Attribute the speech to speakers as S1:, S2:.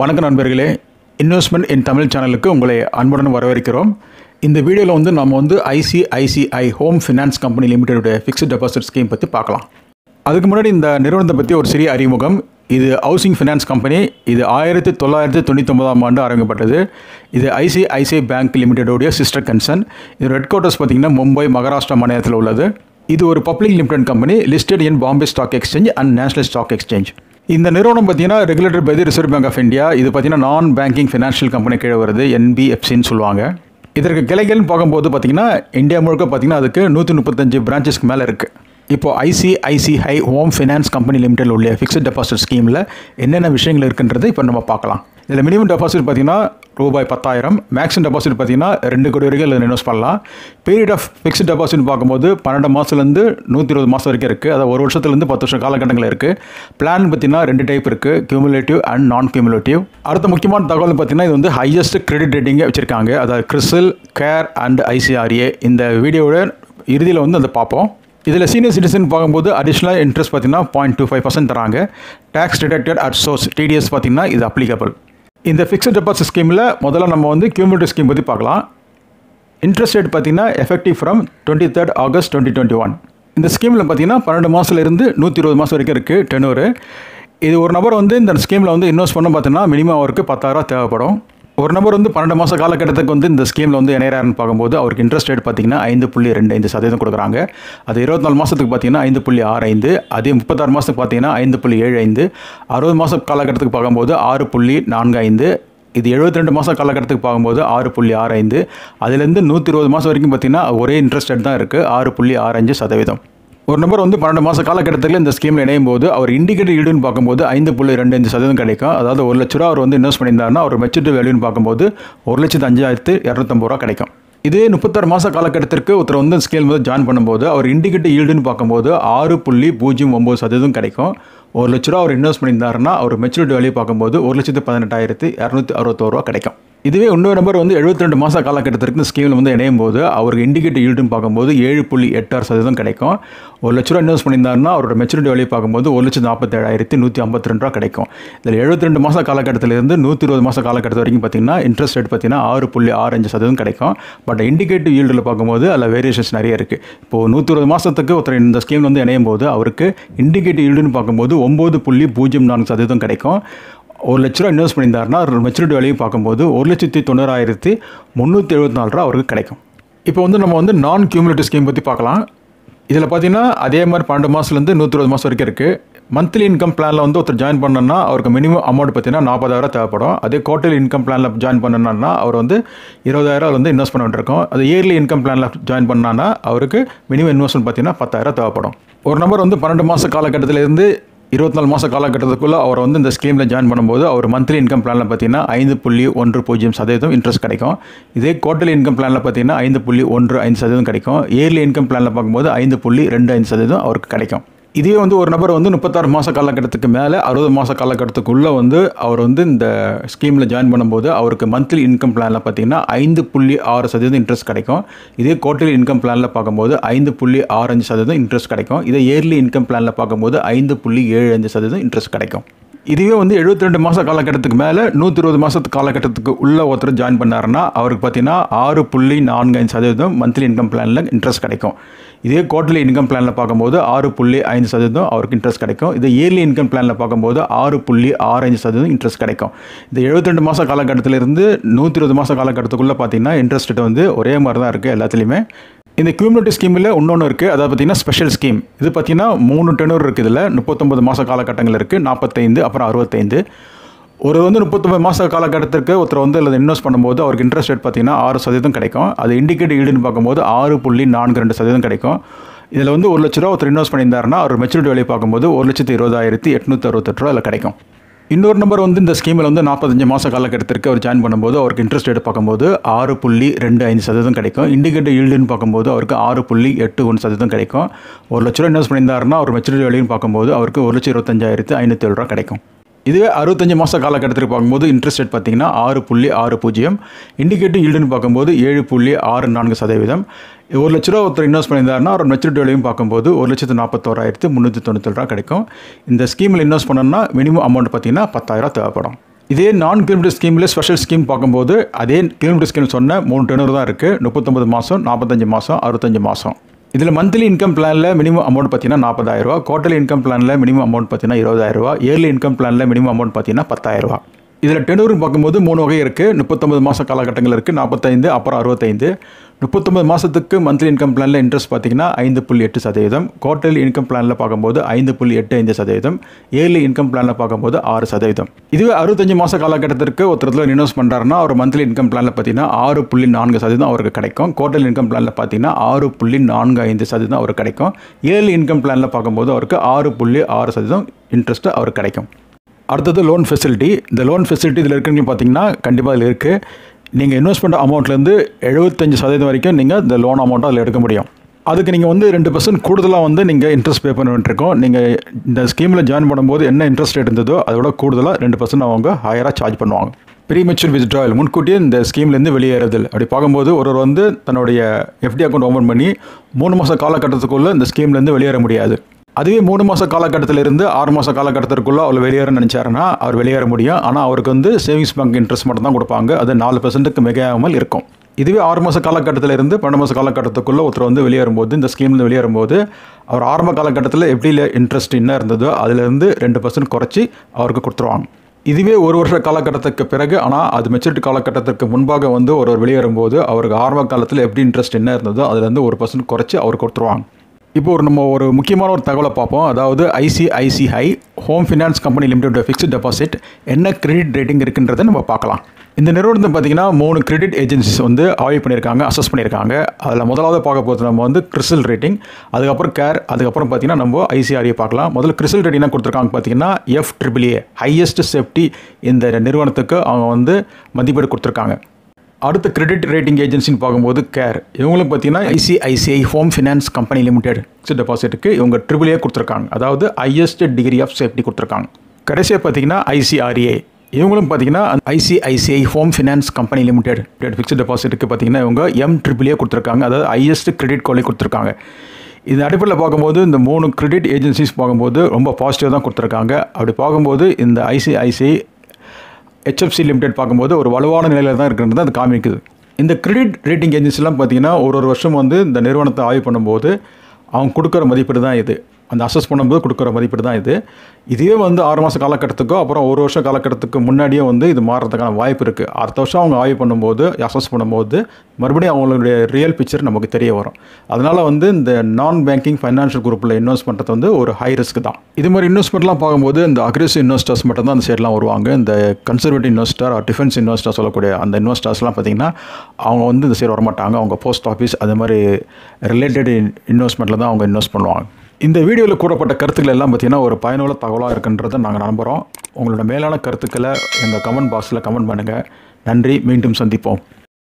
S1: வணக்கம் நண்பர்களே இன்வெஸ்ட்மெண்ட் இன் தமிழ் சேனலுக்கு உங்களை அன்புடன் வரவேற்கிறோம் இந்த வீடியோவில் வந்து நம்ம வந்து ஐசிஐசிஐ ஹோம் ஃபினான்ஸ் கம்பெனி லிமிடெடோட ஃபிக்ஸ்ட் டெபாசிட் ஸ்கீம் பற்றி பார்க்கலாம் அதுக்கு முன்னாடி இந்த நிறுவனத்தை பற்றி ஒரு சிறிய அறிமுகம் இது ஹவுசிங் ஃபினான்ஸ் கம்பெனி இது ஆயிரத்தி தொள்ளாயிரத்தி தொண்ணூத்தொம்பதாம் ஆண்டு ஆரம்பிக்கப்பட்டது இது ஐசிஐசிஐ பேங்க் லிமிடெடோடைய சிஸ்டர் கன்சர்ன் இது ஹெட் குவார்ட்டர்ஸ் பார்த்திங்கன்னா மும்பை மகாராஷ்டிரா மாநிலத்தில் உள்ளது இது ஒரு public limited company listed in Bombay Stock Exchange and National Stock Exchange இந்த நிறுவனம் பார்த்தீங்கன்னா regulated by the Reserve Bank of India இது பார்த்தீங்கன்னா நான் பேங்கிங் ஃபினான்ஷியல் கம்பெனி கீழே வருது என்பிஎஃப்சின்னு சொல்லுவாங்க இதற்கு கிளைகள்னு பார்க்கும்போது பார்த்தீங்கன்னா இந்தியா முழுக்க பார்த்தீங்கன்னா அதுக்கு நூற்றி முப்பத்தஞ்சு பிரான்ச்சஸ்க்கு மேலே இருக்குது இப்போ ICICI home finance company limited உள்ள ஃபிக்ஸ்ட் டெபாசிட் ஸ்கீமில் என்னென்ன விஷயங்கள் இருக்குன்றது இப்போ நம்ம பார்க்கலாம் இதில் மினிமம் டெபாசிட் பார்த்தீங்கன்னா ரூபாய் பத்தாயிரம் மேக்ஸிமம் டெபாசிட் பார்த்தீங்கன்னா ரெண்டு கோடி வரைக்கும் இதில் இன்வெஸ்ட் பண்ணலாம் பீரியட் ஆஃப் ஃபிக்ஸ்ட் டெபாசிட் பார்க்கும்போது பன்னெண்டு மாதத்துலேருந்து நூற்றி இருபது மாதம் வரைக்கும் இருக்குது அதாவது ஒரு வருஷத்துலேருந்து பத்து வருஷம் காலகட்டங்கள் இருக்குது பிளான் பார்த்தீங்கன்னா ரெண்டு டைப் இருக்குது கியூமுலேட்டிவ் அண்ட் நான் கியூமுலேட்டிவ் அடுத்த முக்கியமான தகவல் பார்த்தீங்கன்னா இது வந்து ஹையஸ்ட் கிரெடிட் ரேட்டிங்கை வச்சுருக்காங்க அதாவது கிறிசல் கேர் அண்ட் ஐசிஆர்ஏ இந்த வீடியோவோட இறுதியில் வந்து அதை பார்ப்போம் இதில் சீனியர் சிட்டிசன் பார்க்கும்போது அடிஷ்னல் இன்ட்ரெஸ்ட் பார்த்தீங்கன்னா பாயிண்ட் டூ ஃபைவ் பர்சன்ட் தராங்க tax deducted at source TDS பார்த்தீங்கன்னா இது அப்ளிகபிள் இந்த ஃபிக்ஸ்ட் டெபாசிட் ஸ்கீமில் முதல்ல நம்ம வந்து கியூமிலேட்டிவ் ஸ்கீம் பற்றி பார்க்கலாம் இன்ட்ரெஸ்ட் ரேட் பார்த்தீங்கன்னா effective from twenty third August twenty twenty one இந்த ஸ்கீமில் பார்த்தீங்கன்னா பன்னெண்டு மாதத்துலேருந்து நூற்றி இருபது மாதம் வரைக்கும் இருக்குது டெனூரு இது ஒரு நபர் வந்து இந்த ஸ்கீமில் வந்து இன்வெஸ்ட் பண்ண பார்த்தீங்கன்னா மினிமம் அவருக்கு பத்தாயிரம் தேவைப்படும் ஒரு நபர் வந்து பன்னெண்டு மாத காலகட்டத்துக்கு வந்து இந்த ஸ்கீமில் வந்து இணையறாருன்னு பார்க்கும்போது அவருக்கு இன்ட்ரெஸ்ட் ரேட் பார்த்தீங்கன்னா ஐந்து புள்ளி ரெண்டு ஐந்து சதவீதம் கொடுக்குறாங்க அது இருபத்தி நாலு மாதத்துக்கு பார்த்தீங்கன்னா ஐந்து புள்ளி ஆறு ஐந்து அதே முப்பத்தாறு மாதத்துக்கு பார்த்தீங்கன்னா ஐந்து புள்ளி ஏழு ஐந்து அறுபது மாதம் காலகட்டத்துக்கு பார்க்கும்போது ஆறு புள்ளி நான்கு ஐந்து இது எழுபத்தி ரெண்டு மாதம் காலகட்டத்துக்கு பார்க்கும்போது ஆறு புள்ளி ஆறு ஐந்து அதுலேருந்து நூற்றி இருபது மாதம் வரைக்கும் பார்த்தீங்கன்னா ஒரே இன்ட்ரெஸ்ட் ரேட் தான் இருக்குது ஆறு புள்ளி ஆறு அஞ்சு சதவீதம் ஒரு நபர் வந்து பன்னெண்டு மாத காலகட்டத்தில் இந்த ஸ்கீமில் இணையும் போது அவர் இண்டிகேட்டர் ஈடுன்னு பார்க்கும்போது ஐந்து புள்ளி ரெண்டு அஞ்சு சதவீதம் கிடைக்கும் அதாவது ஒரு லட்ச ரூபா அவர் வந்து இன்வெஸ்ட் பண்ணியிருந்தாருன்னா அவர் மெச்சூரிட்டி வேல்யூன்னு பார்க்கும்போது ஒரு லட்சத்து அஞ்சாயிரத்து இரநூத்தம்பது ரூபா கிடைக்கும் இதே முப்பத்தாறு மாத காலகட்டத்திற்கு ஒருத்தர் வந்து ஸ்கேல் வந்து ஜாயின் பண்ணும்போது அவர் இண்டிகேட்டர் ஈல்டுன்னு பார்க்கும்போது ஆறு புள்ளி பூஜ்ஜியம் ஒம்பது சதவீதம் கிடைக்கும் ஒரு லட்ச ரூபா அவர் இன்வெஸ்ட் பண்ணியிருந்தாருன்னா அவர் மெச்சூரிட்டி வேல்யூ பார்க்கும்போது ஒரு லட்சத்து பதினெட்டாயிரத்து இரநூத்தி அறுபத்தோரு ரூபா கிடைக்கும் இதுவே இன்னொரு நம்பர் வந்து எழுபத்தி ரெண்டு மாத காலகட்டத்திற்கு இந்த ஸ்கீமில் வந்து இணையும் போது அவருக்கு இண்டிகேட்டர் ஈல்டுன்னு பார்க்கும்போது ஏழு புள்ளி எட்டாறு சதவீதம் கிடைக்கும் ஒரு லட்ச ரூபா இன்வெஸ்ட் பண்ணியிருந்தாருன்னா அவரோட மெச்சூரிட்டி வேல்யூ பார்க்கும்போது ஒரு லட்சத்து நாற்பத்தேழாயிரத்தி நூற்றி ஐம்பத்தி ரெண்டு ரூபா கிடைக்கும் இதில் எழுபத்தி ரெண்டு மாத காலகட்டத்திலிருந்து நூற்றி இருபது மாத காலகட்டத்து வரைக்கும் பார்த்தீங்கன்னா இன்ட்ரெஸ்ட் ரேட் பார்த்தீங்கன்னா ஆறு புள்ளி ஆறு அஞ்சு சதவீதம் கிடைக்கும் பட் இண்டிகேட்டிவ் ஈல்டில் பார்க்கும்போது அதில் வேரியேஷன்ஸ் நிறைய இருக்குது இப்போது நூற்றி இருபது மாதத்துக்கு ஒருத்தர் இந்த ஸ்கீம் வந்து இணையும் போது அவருக்கு இண்டிகேட்டிவ் ஈல்டுன்னு பார்க்கும்போது ஒம்பது புள்ளி பூஜ்ஜியம் நான்கு சதவீதம் கிடைக்கும் ஒரு லட்ச ரூபா இன்வெஸ்ட் பண்ணியிருந்தாருன்னா ஒரு மெச்சூரிட்டி வேலையும் பார்க்கும்போது ஒரு லட்சத்தி தொண்ணூறாயிரத்தி முந்நூற்றி எழுபத்தி நாலு ரூபா அவருக்கு கிடைக்கும் இப்போ வந்து நம்ம வந்து நான் கியூமுலேட்டிவ் ஸ்கீம் பற்றி பார்க்கலாம் இதில் பார்த்தீங்கன்னா அதே மாதிரி பன்னெண்டு மாதத்துலேருந்து நூற்றி இருபது மாதம் வரைக்கும் இருக்குது மந்த்லி இன்கம் பிளானில் வந்து ஒருத்தர் ஜாயின் பண்ணணும்னா அவருக்கு மினிமம் அமௌண்ட் பார்த்தீங்கன்னா நாற்பதாயிரம் தேவைப்படும் அதே குவார்டர்லி இன்கம் பிளானில் ஜாயின் பண்ணணும்னா அவர் வந்து இருபதாயிரம் வந்து இன்வெஸ்ட் பண்ண வேண்டியிருக்கும் அது இயர்லி இன்கம் பிளானில் ஜாயின் பண்ணான்னா அவருக்கு மினிமம் இன்வெஸ்ட்மெண்ட் பார்த்தீங்கன்னா பத்தாயிரம் தேவைப்படும் ஒரு நம்பர் வந்து பன்னெண்டு மாத காலகட்டத்திலேருந்து இருபத்தி நாலு மாத காலகட்டத்துக்குள்ளே அவர் வந்து இந்த ஸ்கீமில் ஜாயின் பண்ணும்போது அவர் மந்த்லி இன்கம் பிளானில் பார்த்தீங்கன்னா ஐந்து புள்ளி ஒன்று பூஜ்ஜியம் சதவீதம் இன்ட்ரெஸ்ட் கிடைக்கும் இதே குவார்டர்லி இன்கம் பிளானில் பார்த்தீங்கன்னா ஐந்து புள்ளி ஒன்று ஐந்து சதவீதம் கிடைக்கும் இயர்லி இன்கம் பிளானில் பார்க்கும்போது ஐந்து புள்ளி ரெண்டு ஐந்து சதவீதம் அவருக்கு கிடைக்கும் இதே வந்து ஒரு நபர் வந்து முப்பத்தாறு மாத காலகட்டத்துக்கு மேலே அறுபது மாத காலகட்டத்துக்குள்ளே வந்து அவர் வந்து இந்த ஸ்கீமில் ஜாயின் பண்ணும்போது அவருக்கு மந்த்லி இன்கம் பிளானில் பார்த்தீங்கன்னா ஐந்து புள்ளி ஆறு சதவீதம் இன்ட்ரெஸ்ட் கிடைக்கும் இதே குவார்டர்லி இன்கம் பிளானில் பார்க்கும்போது ஐந்து புள்ளி ஆறு அஞ்சு சதவீதம் இன்ட்ரெஸ்ட் கிடைக்கும் இதே இயர்லி இன்கம் பிளானில் பார்க்கும்போது ஐந்து புள்ளி ஏழு அஞ்சு சதவீதம் இன்ட்ரெஸ்ட் கிடைக்கும் இதுவே வந்து எழுபத்தி ரெண்டு மாத காலகட்டத்துக்கு மேலே நூற்றி இருபது மாதத்து காலகட்டத்துக்கு உள்ள ஒருத்தர் ஜாயின் பண்ணாருன்னா அவருக்கு பார்த்தீங்கன்னா ஆறு புள்ளி நான்கு ஐந்து சதவீதம் மந்த்லி இன்கம் பிளானில் இன்ட்ரெஸ்ட் கிடைக்கும் இதே குவார்டர்லி இன்கம் பிளானில் பார்க்கும்போது ஆறு புள்ளி ஐந்து சதவீதம் அவருக்கு இன்ட்ரெஸ்ட் கிடைக்கும் இது இயர்லி இன்கம் பிளானில் பார்க்கும்போது ஆறு புள்ளி ஆறு அஞ்சு சதவீதம் இன்ட்ரெஸ்ட் கிடைக்கும் இந்த எழுபத்தி ரெண்டு மாத காலகட்டத்திலிருந்து நூற்றி இருபது மாத காலகட்டத்துக்குள்ளே பார்த்தீங்கன்னா இன்ட்ரெஸ்ட் ரேட் வந்து ஒரே மாதிரி தான் இருக்குது எல்லாத்துலேயுமே இந்த கியூமிலேட்டிவ் ஸ்கீமில் இன்னொன்று இருக்குது அதாவது பார்த்தீங்கன்னா ஸ்பெஷல் ஸ்கீம் இது பார்த்தீங்கன்னா மூணு டெனூர் இருக்குது இதில் முப்பத்தொம்பது மாத காலகட்டங்கள் இருக்குது நாற்பத்தைந்து அப்புறம் அறுபத்தைந்து ஒரு வந்து முப்பத்தொம்பது மாத காலகட்டத்திற்கு ஒருத்தர் வந்து அதில் இன்வெஸ்ட் பண்ணும்போது அவருக்கு இன்ட்ரெஸ்ட் ரேட் பார்த்தீங்கன்னா ஆறு சதவீதம் கிடைக்கும் அது இண்டிகேட் ஈடுன்னு பார்க்கும்போது ஆறு புள்ளி நான்கு ரெண்டு சதவீதம் கிடைக்கும் இதில் வந்து ஒரு லட்ச ரூபா ஒருத்தர் இன்வெஸ்ட் பண்ணியிருந்தாருன்னா அவர் மெச்சூரிட்டி வேலையை பார்க்கும்போது ஒரு லட்சத்து இருபதாயிரத்தி எட்நூற்றி அறுபத்தெட்டு ரூபா அதில் கிடைக்கும் இன்னொரு நம்பர் வந்து இந்த ஸ்கீமில் வந்து நாற்பத்தஞ்சு மாத காலகட்டத்திற்கு அவர் ஜாயின் பண்ணும்போது அவருக்கு இன்ட்ரெஸ்ட் ரேட் பார்க்கும்போது ஆறு புள்ளி ரெண்டு ஐந்து சதவீதம் கிடைக்கும் இண்டிகேட்டர் ஈல்டுன்னு பார்க்கும்போது அவருக்கு ஆறு புள்ளி எட்டு ஒன்று சதவீதம் கிடைக்கும் ஒரு லட்ச ரூபா இன்வெஸ்ட் பண்ணியிருந்தாருன்னா அவர் மெச்சூரிட்டி வேலையும் பார்க்கும்போது அவருக்கு ஒரு லட்சம் இருபத்தஞ்சாயிரத்து ஐநூற்றி ஏழு ரூபா கிடைக்கும் இதுவே அறுபத்தஞ்சு மாத காலகட்டத்திற்கு பார்க்கும்போது இன்ட்ரெஸ்ட் ரேட் பார்த்தீங்கன்னா ஆறு புள்ளி ஆறு பூஜ்ஜியம் இண்டிகேட்டிவ் ஈல்டுன்னு பார்க்கும்போது ஏழு புள்ளி ஆறு நான்கு சதவீதம் ஒரு லட்ச ரூபா ஒருத்தர் இன்வெஸ்ட் பண்ணியிருந்தாருன்னா ஒரு மெச்சூரிட்டி வேலையும் பார்க்கும்போது ஒரு லட்சத்து நாற்பத்தோராயிரத்து முந்நூற்றி தொண்ணூற்றி ரூபா கிடைக்கும் இந்த ஸ்கீமில் இன்வெஸ்ட் பண்ணணும்னா மினிமம் அமௌண்ட் பார்த்தீங்கன்னா பத்தாயிரம் தேவைப்படும் இதே நான் கிலோமீட்டர் ஸ்கீமில் ஸ்பெஷல் ஸ்கீம் பார்க்கும்போது அதே கிலோமீட்டர் ஸ்கீம் சொன்ன மூணு டெனூர் தான் இருக்குது முப்பத்தொம்பது மாதம் நாற்பத்தஞ்சு மாதம் அறுபத்தஞ்சு மாதம் இதில் மந்த்லி இன்கம் பிளானில் மினிமம் அமௌண்ட் பார்த்தீங்கன்னா நாற்பதாயிரரூவா குவார்டர்லி இன்கம் பிளானில் மினிமம் அமௌண்ட் பார்த்தீங்கன்னா இருபதாயிரரூவா இயர்லி இன்கம் பிளானில் மினிமம் அமௌண்ட் பார்த்தீங்கன்னா பத்தாயிரரூவா இதில் டெனூர்னு பார்க்கும்போது மூணு வகை இருக்குது முப்பத்தொம்பது மாத காலகட்டங்கள் இருக்குது நாற்பத்தைந்து அப்புறம் அறுபத்தைந்து முப்பத்தொம்பது மாதத்துக்கு மந்த்லி இன்கம் பிளானில் இன்ட்ரெஸ்ட் பார்த்தீங்கன்னா ஐந்து புள்ளி எட்டு சதவீதம் குவார்டர்லி இன்கம் பிளானில் பார்க்கும்போது ஐந்து புள்ளி எட்டு ஐந்து சதவீதம் இயர்லி இன்கம் பிளானில் பார்க்கும்போது ஆறு சதவீதம் இதுவே அறுபத்தஞ்சு மாத காலகட்டத்திற்கு ஒருத்தர் இன்வெஸ்ட் பண்ணுறாருன்னா அவர் மந்த்லி இன்கம் பிளானில் பார்த்தீங்கன்னா ஆறு புள்ளி நான்கு சதவீதம் அவருக்கு கிடைக்கும் குவார்டர்லி இன்கம் பிளானில் பார்த்தீங்கன்னா ஆறு புள்ளி நான்கு ஐந்து சதவீதம் அவருக்கு கிடைக்கும் இயர்லி இன்கம் பிளானில் பார்க்கும்போது அவருக்கு ஆறு புள்ளி ஆறு சதவீதம் இன்ட்ரெஸ்ட்டு அவருக்கு கிடைக்கும் அடுத்தது லோன் ஃபெசிலிட்டி இந்த லோன் ஃபெசிலிட்டி இதில் இருக்குன்னு பார்த்தீங்கன்னா கண்டிப்பாக இதில் இருக்குது நீங்கள் இன்வெஸ்ட் பண்ணுற அமௌண்ட்லேருந்து எழுபத்தஞ்சு சதவீதம் வரைக்கும் நீங்கள் இந்த லோன் அமௌண்ட்டை அதில் எடுக்க முடியும் அதுக்கு நீங்கள் வந்து ரெண்டு பர்சன்ட் கூடுதலாக வந்து நீங்கள் இன்ட்ரெஸ்ட் பே பண்ண வேண்டியிருக்கோம் நீங்கள் இந்த ஸ்கீமில் ஜாயின் பண்ணும்போது என்ன இன்ட்ரெஸ்ட் ரேட் இருந்ததோ அதோட கூடுதலாக ரெண்டு பர்சன்ட் அவங்க ஹையராக சார்ஜ் பண்ணுவாங்க ப்ரீ மெச்சூர் வித்ட்ராயல் முன்கூட்டியே இந்த ஸ்கீம்லேருந்து வெளியேறுதல் அப்படி பார்க்கும்போது ஒருவர் வந்து தன்னுடைய எஃப்டி அக்கௌண்ட் ஓப்பன் பண்ணி மூணு மாத காலகட்டத்துக்குள்ளே இந்த ஸ்கீம்லேருந்து வெளியேற முடியாது அதுவே மூணு மாத காலகட்டத்திலிருந்து ஆறு மாத காலகட்டத்திற்குள்ளே அவர் வெளியேற நினச்சாருன்னா அவர் வெளியேற முடியும் ஆனால் அவருக்கு வந்து சேவிங்ஸ் பேங்க் இன்ட்ரெஸ்ட் மட்டும் தான் கொடுப்பாங்க அது நாலு பர்சன்ட்டுக்கு மிகாமல் இருக்கும் இதுவே ஆறு மாத காலகட்டத்திலிருந்து பன்னெண்டு மாத காலகட்டத்துக்குள்ளே ஒருத்தர் வந்து வெளியேறும்போது இந்த ஸ்கீம்லேருந்து வெளியேறும்போது அவர் ஆரம்ப காலகட்டத்தில் எப்படி இன்ட்ரெஸ்ட் என்ன இருந்ததோ அதிலிருந்து ரெண்டு பர்சன்ட் குறைச்சி அவருக்கு கொடுத்துருவாங்க இதுவே ஒரு வருஷ காலகட்டத்துக்கு பிறகு ஆனால் அது மெச்சூரிட்டி காலகட்டத்திற்கு முன்பாக வந்து ஒருவர் வெளியேறும்போது அவருக்கு ஆரம்ப காலத்தில் எப்படி இன்ட்ரெஸ்ட் என்ன இருந்ததோ அதுலேருந்து ஒரு பர்சன்ட் குறைச்சி அவர் கொடுத்துருவாங்க இப்போ ஒரு நம்ம ஒரு முக்கியமான ஒரு தகவலை பார்ப்போம் அதாவது ICICI home finance company limited fixed deposit என்ன கிரெடிட் ரேட்டிங் இருக்குன்றதை நம்ம பார்க்கலாம் இந்த நிறுவனத்தை பார்த்தீங்கன்னா மூணு கிரெடிட் ஏஜென்சிஸ் வந்து ஆய்வு பண்ணியிருக்காங்க அசஸ் பண்ணியிருக்காங்க அதில் முதலாவது பார்க்க போகிறது நம்ம வந்து கிறிசல் ரேட்டிங் அதுக்கப்புறம் கேர் அதுக்கப்புறம் பார்த்தீங்கன்னா நம்ம ஐசிஆர்ஏ பார்க்கலாம் முதல்ல கிறிசல் ரேட்டிங் என்ன கொடுத்துருக்காங்க பார்த்தீங்கன்னா F triple A highest safety இந்த நிறுவனத்துக்கு அவங்க வந்து மதிப்பீடு கொடுத்துருக்காங்க அடுத்த கிரெடிட் ரேட்டிங் ஏஜென்சின்னு பார்க்கும்போது கேர் இவங்களும் பார்த்தீங்கன்னா ICICI home finance company limited fixed டெபாசிட்டுக்கு இவங்க ட்ரிபிள் ஏ கொடுத்துருக்காங்க அதாவது ஹையஸ்ட் டிகிரி ஆஃப் சேஃப்டி கொடுத்துருக்காங்க கடைசியாக பார்த்தீங்கன்னா ஐசிஆர்ஏ இவங்களும் பார்த்தீங்கன்னா ICICI home finance company limited fixed டெபாசிட்டுக்கு பார்த்தீங்கன்னா இவங்க எம் ட்ரிபிள் ஏ கொடுத்துருக்காங்க அதாவது ஹையஸ்ட் கிரெடிட் குவாலிட்டி கொடுத்துருக்காங்க இந்த அடிப்படையில் பார்க்கும்போது இந்த மூணு கிரெடிட் ஏஜென்சிஸ் பார்க்கும்போது ரொம்ப பாசிட்டிவாக தான் கொடுத்துருக்காங்க அப்படி பார்க்கும்போது இந்த ஐசிஐசிஐ ஹெச்எஃப்சி லிமிடெட் பார்க்கும்போது ஒரு வலுவான நிலையில் தான் இருக்கிறது அது காமிக்குது இந்த கிரெடிட் ரேட்டிங் ஏஜென்சிலாம் பார்த்தீங்கன்னா ஒரு ஒரு வருஷம் வந்து இந்த நிறுவனத்தை ஆய்வு பண்ணும்போது அவங்க கொடுக்குற மதிப்பீடு தான் இது அந்த அசஸ் பண்ணும்போது கொடுக்குற மதிப்பீடு தான் இது இதுவே வந்து ஆறு மாத காலகட்டத்துக்கோ அப்புறம் ஒரு வருஷம் காலகட்டத்துக்கு முன்னாடியே வந்து இது மாறுறதுக்கான வாய்ப்பு இருக்குது அடுத்த வருஷம் அவங்க ஆய்வு பண்ணும்போது அசஸ் பண்ணும்போது மறுபடியும் அவங்களுடைய ரியல் பிக்சர் நமக்கு தெரிய வரும் அதனால் வந்து இந்த நான் பேங்கிங் ஃபைனான்ஷியல் குரூப்பில் இன்வெஸ்ட் பண்ணுறது வந்து ஒரு ஹை ரிஸ்க் தான் இது மாதிரி இன்வெஸ்ட்மெண்ட்லாம் பார்க்கும்போது இந்த அக்ரெசிவ் இன்வெஸ்டர்ஸ் மட்டும் தான் அந்த சைட்லாம் வருவாங்க இந்த கன்சர்வேட்டிவ் இன்வெஸ்டர் டிஃபென்ஸ் இன்வெஸ்டர் சொல்லக்கூடிய அந்த இன்வெஸ்டர்ஸ்லாம் பார்த்திங்கன்னா அவங்க வந்து இந்த சைடு வரமாட்டாங்க அவங்க போஸ்ட் ஆஃபீஸ் அது மாதிரி ரிலேட்டட் இன்வெஸ்ட்மெண்ட்டில் தான் அவங்க இன்வெஸ்ட் பண்ணுவாங்க இந்த வீடியோவில் கூறப்பட்ட கருத்துக்கள் எல்லாம் பார்த்தீங்கன்னா ஒரு பயனுள்ள தகவலாக இருக்குன்றதை நாங்கள் நம்புகிறோம் உங்களோட மேலான கருத்துக்களை எங்கள் கமெண்ட் பாக்ஸில் கமெண்ட் பண்ணுங்கள் நன்றி மீண்டும் சந்திப்போம்